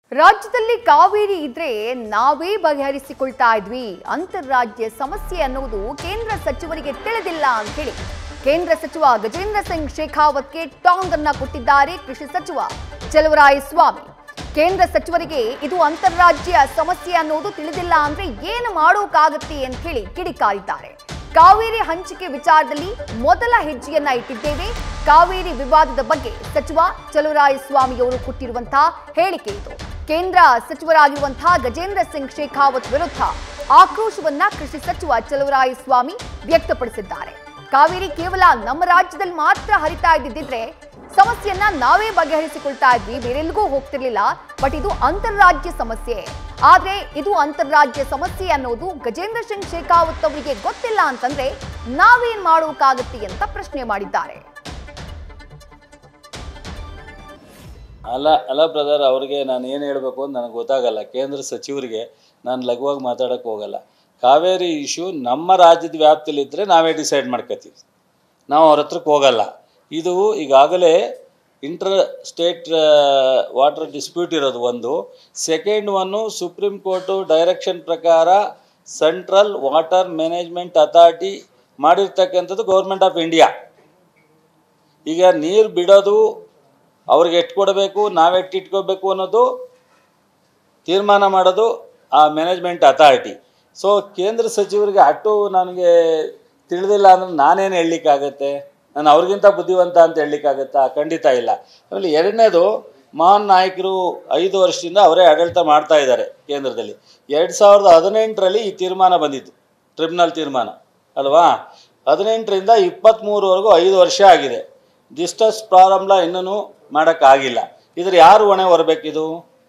ರಾಜ್ಯದಲ್ಲಿ ಕಾವೇರಿ ಇದ್ರೆ ನಾವೇ ಬಗೆಹರಿಸಿಕೊಳ್ತಾ ಇದ್ವಿ ಅಂತಾರಾಜ್ಯ ಸಮಸ್ಯೆ ಅನ್ನೋದು ಕೇಂದ್ರ ಸಚಿವರಿಗೆ ತಿಳಿದಿಲ್ಲ ಅಂತ ಹೇಳಿ ಕೇಂದ್ರ ಸಚಿವ ಗಜೇಂದ್ರ ಸಿಂಗ್ ಶೇಖಾವತ್ಗೆ ಟಾಂಗ್ ಅನ್ನ ಕೊಟ್ಟಿದ್ದಾರೆ ಕೃಷಿ ಸಚಿವ ಚಲವರಾಯ ಸ್ವಾಮಿ ಕೇಂದ್ರ ಸಚಿವರಿಗೆ ಇದು ಅಂತಾರಾಜ್ಯ ಸಮಸ್ಯೆ ಅನ್ನೋದು ತಿಳಿದಿಲ್ಲ ಅಂದ್ರೆ ಏನು ಮಾಡೋಕ್ಕಾಗತ್ತೆ ಅಂತ ಹೇಳಿ ಕಿಡಿಕಾರಿದ್ದಾರೆ ಕಾವೇರಿ ಹಂಚಿಕೆ ವಿಚಾರದಲ್ಲಿ ಮೊದಲ ಹೆಜ್ಜೆಯನ್ನ ಇಟ್ಟಿದ್ದೇವೆ ಕಾವೇರಿ ವಿವಾದದ ಬಗ್ಗೆ ಸಚಿವ ಚಲುವರಾಯ ಸ್ವಾಮಿಯವರು ಕೊಟ್ಟಿರುವಂತಹ ಹೇಳಿಕೆ ಇದು ಕೇಂದ್ರ ಸಚಿವರಾಗಿರುವಂತಹ ಗಜೇಂದ್ರ ಸಿಂಗ್ ಶೇಖಾವತ್ ವಿರುದ್ಧ ಆಕ್ರೋಶವನ್ನ ಕೃಷಿ ಸಚಿವ ಚಲುವರಾಯ ಸ್ವಾಮಿ ವ್ಯಕ್ತಪಡಿಸಿದ್ದಾರೆ ಕಾವೇರಿ ಕೇವಲ ನಮ್ಮ ರಾಜ್ಯದಲ್ಲಿ ಮಾತ್ರ ಹರಿತಾ ಇದ್ದಿದ್ರೆ ಸಮಸ್ಯೆಯನ್ನ ನಾವೇ ಬಗೆಹರಿಸಿಕೊಳ್ತಾ ಇದ್ವಿ ಬೇರೆಲ್ಲಿಗೂ ಹೋಗ್ತಿರ್ಲಿಲ್ಲ ಬಟ್ ಇದು ಅಂತಾರಾಜ್ಯ ಸಮಸ್ಯೆ ಆದ್ರೆ ಇದು ಅಂತಾರಾಜ್ಯ ಸಮಸ್ಯೆ ಅನ್ನೋದು ಗಜೇಂದ್ರ ಸಿಂಗ್ ಶೇಖಾವತ್ ಅವರಿಗೆ ಗೊತ್ತಿಲ್ಲ ಅಂತಂದ್ರೆ ನಾವೇನ್ ಮಾಡೋಕ್ಕಾಗತ್ತೆ ಅಂತ ಪ್ರಶ್ನೆ ಮಾಡಿದ್ದಾರೆ ಅಲ್ಲ ಅಲ್ಲ ಬ್ರದರ್ ಅವ್ರಿಗೆ ನಾನು ಏನು ಹೇಳಬೇಕು ಅಂತ ನನಗೆ ಗೊತ್ತಾಗಲ್ಲ ಕೇಂದ್ರ ಸಚಿವರಿಗೆ ನಾನು ಲಘುವಾಗಿ ಮಾತಾಡೋಕ್ಕೆ ಹೋಗಲ್ಲ ಕಾವೇರಿ ಇಶ್ಯೂ ನಮ್ಮ ರಾಜ್ಯದ ವ್ಯಾಪ್ತಿಲಿದ್ದರೆ ನಾವೇ ಡಿಸೈಡ್ ಮಾಡ್ಕೋತೀವಿ ನಾವು ಅವ್ರ ಹತ್ರಕ್ಕೆ ಹೋಗಲ್ಲ ಇದು ಈಗಾಗಲೇ ಇಂಟರ್ ಸ್ಟೇಟ್ ವಾಟರ್ ಡಿಸ್ಪ್ಯೂಟ್ ಇರೋದು ಒಂದು second one supreme court direction ಪ್ರಕಾರ ಸೆಂಟ್ರಲ್ ವಾಟರ್ ಮ್ಯಾನೇಜ್ಮೆಂಟ್ ಅಥಾರಿಟಿ ಮಾಡಿರ್ತಕ್ಕಂಥದ್ದು ಗೌರ್ಮೆಂಟ್ ಆಫ್ ಇಂಡಿಯಾ ಈಗ ನೀರು ಬಿಡೋದು ಅವ್ರಿಗೆ ಎಷ್ಟು ಕೊಡಬೇಕು ನಾವೆಷ್ಟು ಇಟ್ಕೋಬೇಕು ಅನ್ನೋದು ತೀರ್ಮಾನ ಮಾಡೋದು ಆ ಮ್ಯಾನೇಜ್ಮೆಂಟ್ ಅಥಾರಿಟಿ ಸೊ ಕೇಂದ್ರ ಸಚಿವರಿಗೆ ಅಟ್ಟು ನನಗೆ ತಿಳಿದಿಲ್ಲ ಅಂದ್ರೆ ನಾನೇನು ಹೇಳಲಿಕ್ಕಾಗತ್ತೆ ನಾನು ಅವ್ರಿಗಿಂತ ಬುದ್ಧಿವಂತ ಅಂತ ಹೇಳಲಿಕ್ಕಾಗತ್ತಾ ಖಂಡಿತ ಇಲ್ಲ ಆಮೇಲೆ ಎರಡನೇದು ಮಹಾನ್ ನಾಯಕರು ಐದು ವರ್ಷದಿಂದ ಅವರೇ ಆಡಳಿತ ಮಾಡ್ತಾ ಇದ್ದಾರೆ ಕೇಂದ್ರದಲ್ಲಿ ಎರಡು ಸಾವಿರದ ಹದಿನೆಂಟರಲ್ಲಿ ಈ ತೀರ್ಮಾನ ಬಂದಿತ್ತು ಟ್ರಿಬ್ಯುನಲ್ ತೀರ್ಮಾನ ಅಲ್ವಾ ಹದಿನೆಂಟರಿಂದ ಇಪ್ಪತ್ತ್ಮೂರವರೆಗೂ ಐದು ವರ್ಷ ಆಗಿದೆ ಡಿಸ್ಟಸ್ ಪ್ರಾರಂಭ ಇನ್ನೂ ಮಾಡೋಕ್ಕಾಗಿಲ್ಲ ಇದ್ರ ಯಾರು ಹೊಣೆ ಹೊರಬೇಕಿದು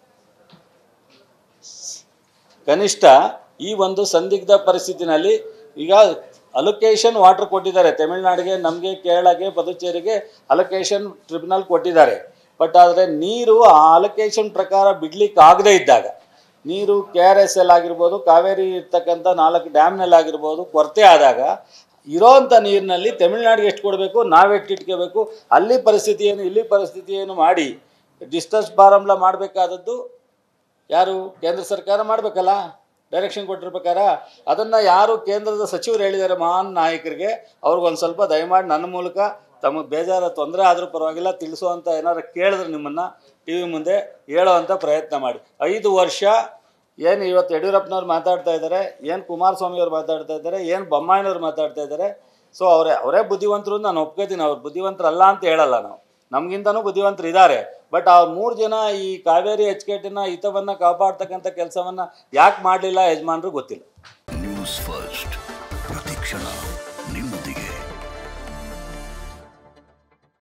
ಕನಿಷ್ಠ ಈ ಒಂದು ಸಂದಿಗ್ಧ ಪರಿಸ್ಥಿತಿನಲ್ಲಿ ಈಗ ಅಲೊಕೇಶನ್ ವಾಟರ್ ಕೊಟ್ಟಿದ್ದಾರೆ ತಮಿಳ್ನಾಡಿಗೆ ನಮಗೆ ಕೇರಳಗೆ ಪುದುಚೇರಿಗೆ ಅಲೊಕೇಶನ್ ಟ್ರಿಬ್ಯುನಲ್ ಕೊಟ್ಟಿದ್ದಾರೆ ಬಟ್ ಆದರೆ ನೀರು ಆ ಅಲೊಕೇಶನ್ ಪ್ರಕಾರ ಬಿಡ್ಲಿಕ್ಕೆ ಆಗದೇ ಇದ್ದಾಗ ನೀರು ಕೆ ಆರ್ ಎಸ್ ಎಲ್ ಆಗಿರ್ಬೋದು ಕಾವೇರಿ ಇರ್ತಕ್ಕಂಥ ನಾಲ್ಕು ಡ್ಯಾಮ್ನಲ್ಲಿ ಆಗಿರ್ಬೋದು ಕೊರತೆ ಆದಾಗ ಇರೋವಂಥ ನೀರಿನಲ್ಲಿ ತಮಿಳ್ನಾಡಿಗೆ ಎಷ್ಟು ಕೊಡಬೇಕು ನಾವೆಷ್ಟು ಇಟ್ಕೋಬೇಕು ಅಲ್ಲಿ ಪರಿಸ್ಥಿತಿ ಏನು ಇಲ್ಲಿ ಪರಿಸ್ಥಿತಿ ಏನು ಮಾಡಿ ಡಿಸ್ಟನ್ಸ್ ಪ್ರಾರಂಭ ಮಾಡಬೇಕಾದದ್ದು ಯಾರು ಕೇಂದ್ರ ಸರ್ಕಾರ ಮಾಡಬೇಕಲ್ಲ ಡೈರೆಕ್ಷನ್ ಕೊಟ್ಟಿರ್ಬೇಕಾರ ಅದನ್ನು ಯಾರು ಕೇಂದ್ರದ ಸಚಿವರು ಹೇಳಿದ್ದಾರೆ ಮಹಾನ್ ನಾಯಕರಿಗೆ ಅವ್ರಿಗೊಂದು ಸ್ವಲ್ಪ ದಯಮಾಡಿ ನನ್ನ ಮೂಲಕ ತಮಗೆ ಬೇಜಾರ ತೊಂದರೆ ಆದರೂ ಪರವಾಗಿಲ್ಲ ತಿಳಿಸುವಂಥ ಏನಾರು ಕೇಳಿದ್ರೆ ನಿಮ್ಮನ್ನು ಟಿ ವಿ ಮುಂದೆ ಹೇಳೋವಂಥ ಪ್ರಯತ್ನ ಮಾಡಿ ಐದು ವರ್ಷ ಏನು ಇವತ್ತು ಯಡಿಯೂರಪ್ಪನವ್ರು ಮಾತಾಡ್ತಾ ಇದ್ದಾರೆ ಏನು ಕುಮಾರಸ್ವಾಮಿ ಅವ್ರು ಮಾತಾಡ್ತಾ ಇದ್ದಾರೆ ಏನು ಬೊಮ್ಮಾಯಿನವ್ರು ಮಾತಾಡ್ತಾ ಇದ್ದಾರೆ ಸೊ ಅವರೇ ಅವರೇ ಬುದ್ಧಿವಂತರು ಅಂತ ನಾನು ಒಪ್ಕೋತೀನಿ ಅವ್ರು ಬುದ್ಧಿವಂತರಲ್ಲ ಅಂತ ಹೇಳಲ್ಲ ನಾವು ನಮಗಿಂತನೂ ಬುದ್ಧಿವಂತರು ಇದ್ದಾರೆ ಬಟ್ ಆ ಮೂರು ಜನ ಈ ಕಾವೇರಿ ಎಚ್ಚುಕಟ್ಟಿನ ಹಿತವನ್ನು ಕಾಪಾಡ್ತಕ್ಕಂಥ ಕೆಲಸವನ್ನು ಯಾಕೆ ಮಾಡಲಿಲ್ಲ ಯಜಮಾನರು ಗೊತ್ತಿಲ್ಲ ನ್ಯೂಸ್ ಫಸ್ಟ್ ಪ್ರತಿಕ್ಷಣ ನಿಮ್ಮೊಂದಿಗೆ